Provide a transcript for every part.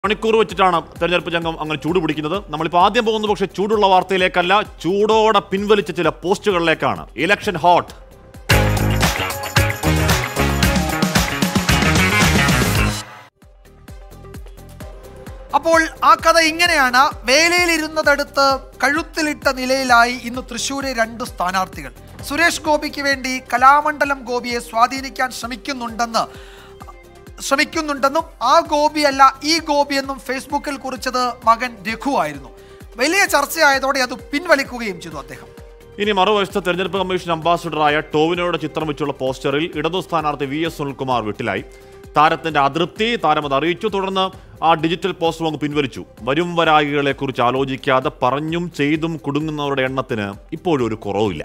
മണിക്കൂർ വെച്ചിട്ടാണ് തെരഞ്ഞെടുപ്പ് രംഗം അങ്ങനെ ചൂട് പിടിക്കുന്നത് നമ്മളിപ്പോൾ ആദ്യം പോകുന്നത് പക്ഷേ ചൂടുള്ള വാർത്തയിലേക്കല്ല ചൂടോടെ പിൻവലിച്ച ചില പോസ്റ്റുകളിലേക്കാണ് ഇലക്ഷൻ ഹോട്ട് അപ്പോൾ ആ കഥ ഇങ്ങനെയാണ് വേലയിലിരുന്നതെടുത്ത് കഴുത്തിലിട്ട നിലയിലായി ഇന്ന് തൃശ്ശൂരെ രണ്ട് സ്ഥാനാർത്ഥികൾ സുരേഷ് ഗോപിക്ക് വേണ്ടി കലാമണ്ഡലം ഗോപിയെ സ്വാധീനിക്കാൻ ശ്രമിക്കുന്നുണ്ടെന്ന് ശ്രമിക്കുന്നുണ്ടെന്നും ആ ഗോപിയല്ല ഈ ഗോപിയെന്നും ഫേസ്ബുക്കിൽ കുറിച്ചത് മകൻ രഘു ആയിരുന്നു വലിയ ചർച്ചയായതോടെ അത് പിൻവലിക്കുകയും ചെയ്തു അദ്ദേഹം ഇനി മറുവശത്ത് തെരഞ്ഞെടുപ്പ് കമ്മീഷൻ അംബാസിഡറായ ടോവിനോയുടെ ചിത്രം വെച്ചുള്ള പോസ്റ്ററിൽ ഇടതു സ്ഥാനാർത്ഥി വി എസ് സുനിൽകുമാർ വീട്ടിലായി താരത്തിന്റെ അതൃപ്തി താരം അത് അറിയിച്ചു തുടർന്ന് ആ ഡിജിറ്റൽ പോസ്റ്റർ അങ്ങ് പിൻവലിച്ചു വരും വരായികളെ കുറിച്ച് ആലോചിക്കാതെ പറഞ്ഞും ചെയ്തും കുടുങ്ങുന്നവരുടെ എണ്ണത്തിന് ഇപ്പോഴും ഒരു കുറവില്ല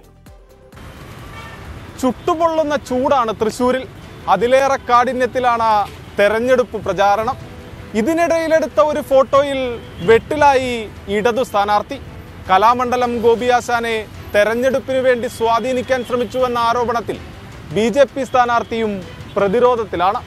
ചുട്ടുപൊള്ളുന്ന ചൂടാണ് തൃശ്ശൂരിൽ അതിലേറെ കാഠിന്യത്തിലാണ് തെരഞ്ഞെടുപ്പ് പ്രചാരണം ഇതിനിടയിലെടുത്ത ഒരു ഫോട്ടോയിൽ വെട്ടിലായി ഇടതു സ്ഥാനാർത്ഥി കലാമണ്ഡലം ഗോപിയാശാനെ തെരഞ്ഞെടുപ്പിന് വേണ്ടി സ്വാധീനിക്കാൻ ശ്രമിച്ചുവെന്ന ആരോപണത്തിൽ ബി ജെ പി സ്ഥാനാർത്ഥിയും പ്രതിരോധത്തിലാണ്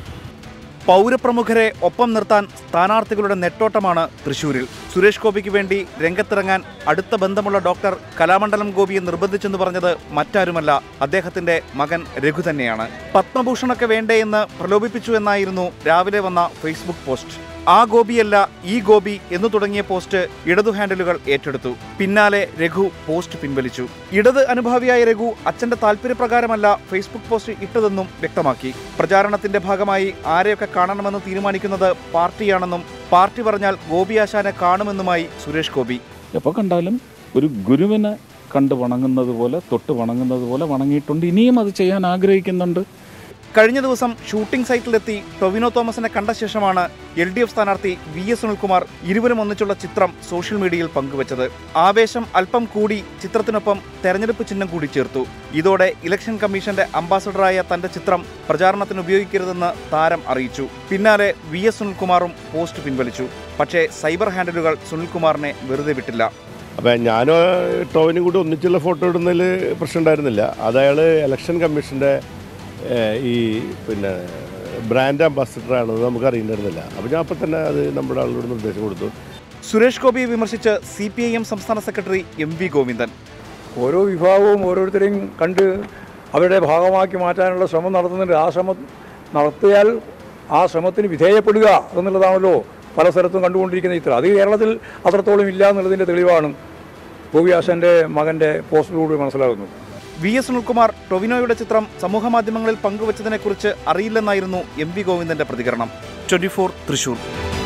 പൗരപ്രമുഖരെ ഒപ്പം നിർത്താൻ സ്ഥാനാർത്ഥികളുടെ നെട്ടോട്ടമാണ് തൃശൂരിൽ സുരേഷ് ഗോപിക്ക് വേണ്ടി രംഗത്തിറങ്ങാൻ അടുത്ത ബന്ധമുള്ള ഡോക്ടർ കലാമണ്ഡലം ഗോപിയെ നിർബന്ധിച്ചെന്ന് പറഞ്ഞത് മറ്റാരുമല്ല അദ്ദേഹത്തിന്റെ മകൻ രഘു തന്നെയാണ് പത്മഭൂഷണൊക്കെ വേണ്ടേ എന്ന് പ്രലോഭിപ്പിച്ചു എന്നായിരുന്നു രാവിലെ വന്ന ഫേസ്ബുക്ക് പോസ്റ്റ് ആ ഗോപിയല്ല ഈ ഗോപി എന്നു തുടങ്ങിയ പോസ്റ്റ് ഇടതു ഹാൻഡിലുകൾ ഏറ്റെടുത്തു പിന്നാലെ രഘു പോസ്റ്റ് പിൻവലിച്ചു ഇടത് അനുഭാവിയായ രഘു അച്ഛന്റെ താല്പര്യപ്രകാരമല്ല ഫേസ്ബുക്ക് പോസ്റ്റ് ഇട്ടതെന്നും വ്യക്തമാക്കി പ്രചാരണത്തിന്റെ ഭാഗമായി ആരെയൊക്കെ കാണണമെന്ന് തീരുമാനിക്കുന്നത് പാർട്ടിയാണെന്നും പാർട്ടി പറഞ്ഞാൽ ഗോപി ആശാനെ കാണുമെന്നുമായി സുരേഷ് ഗോപി എപ്പോൾ കണ്ടാലും ഒരു ഗുരുവിനെ കണ്ട് വണങ്ങുന്നത് പോലെ തൊട്ട് വണങ്ങുന്നത് പോലെ വണങ്ങിയിട്ടുണ്ട് ഇനിയും അത് ചെയ്യാൻ ആഗ്രഹിക്കുന്നുണ്ട് കഴിഞ്ഞ ദിവസം ഷൂട്ടിംഗ് സൈറ്റിലെത്തി ടൊവിനോ തോമസിനെ കണ്ട ശേഷമാണ് എൽ ഡി എഫ് സ്ഥാനാർത്ഥി വി എസ് സുനിൽകുമാർ ഇരുവരും ഒന്നിച്ചുള്ള ചിത്രം സോഷ്യൽ മീഡിയയിൽ പങ്കുവച്ചത് ആവേശം അല്പം കൂടി ചിത്രത്തിനൊപ്പം തെരഞ്ഞെടുപ്പ് ചിഹ്നം കൂടി ചേർത്തു ഇതോടെ ഇലക്ഷൻ കമ്മീഷന്റെ അംബാസഡറായ തന്റെ ചിത്രം പ്രചാരണത്തിന് ഉപയോഗിക്കരുതെന്ന് താരം അറിയിച്ചു പിന്നാലെ വി എസ് സുനിൽകുമാറും പോസ്റ്റ് പിൻവലിച്ചു പക്ഷേ സൈബർ ഹാൻഡിലുകൾ സുനിൽകുമാറിനെ വെറുതെ വിട്ടില്ല അപ്പം ഞാനും ടോവിനും കൂടി ഒന്നിച്ചുള്ള ഫോട്ടോ ഇടുന്നതിൽ പ്രശ്നം ഉണ്ടായിരുന്നില്ല അത് അയാൾ ഇലക്ഷൻ കമ്മീഷൻ്റെ ഈ പിന്നെ ബ്രാൻഡ് അംബാസിഡറാണെന്ന് നമുക്ക് അറിയണ്ടായിരുന്നില്ല അപ്പോൾ ഞാൻ അപ്പം തന്നെ അത് നമ്മുടെ ആളോട് നിർദ്ദേശം കൊടുത്തു സുരേഷ് ഗോപിയെ വിമർശിച്ച് സി പി ഐ എം സംസ്ഥാന സെക്രട്ടറി എം വി ഗോവിന്ദൻ ഓരോ വിഭാഗവും ഓരോരുത്തരെയും കണ്ട് അവരുടെ ഭാഗമാക്കി മാറ്റാനുള്ള ശ്രമം നടത്തുന്നുണ്ട് ആ ശ്രമം നടത്തിയാൽ ആ ശ്രമത്തിന് വിധേയപ്പെടുക എന്നുള്ളതാണല്ലോ പല സ്ഥലത്തും കണ്ടുകൊണ്ടിരിക്കുന്ന ചിത്രം അത് കേരളത്തിൽ അത്രത്തോളം ഇല്ല എന്നുള്ളതിൻ്റെ തെളിവാണ് ഗോപിയാസൻ്റെ മകൻ്റെ പോസ്റ്റിലൂടെ മനസ്സിലാകുന്നു വി എസ് സുനിൽകുമാർ ടൊവിനോയുടെ ചിത്രം സമൂഹമാധ്യമങ്ങളിൽ പങ്കുവച്ചതിനെക്കുറിച്ച് അറിയില്ലെന്നായിരുന്നു എം വി ഗോവിന്ദന്റെ പ്രതികരണം ട്വന്റി ഫോർ തൃശൂർ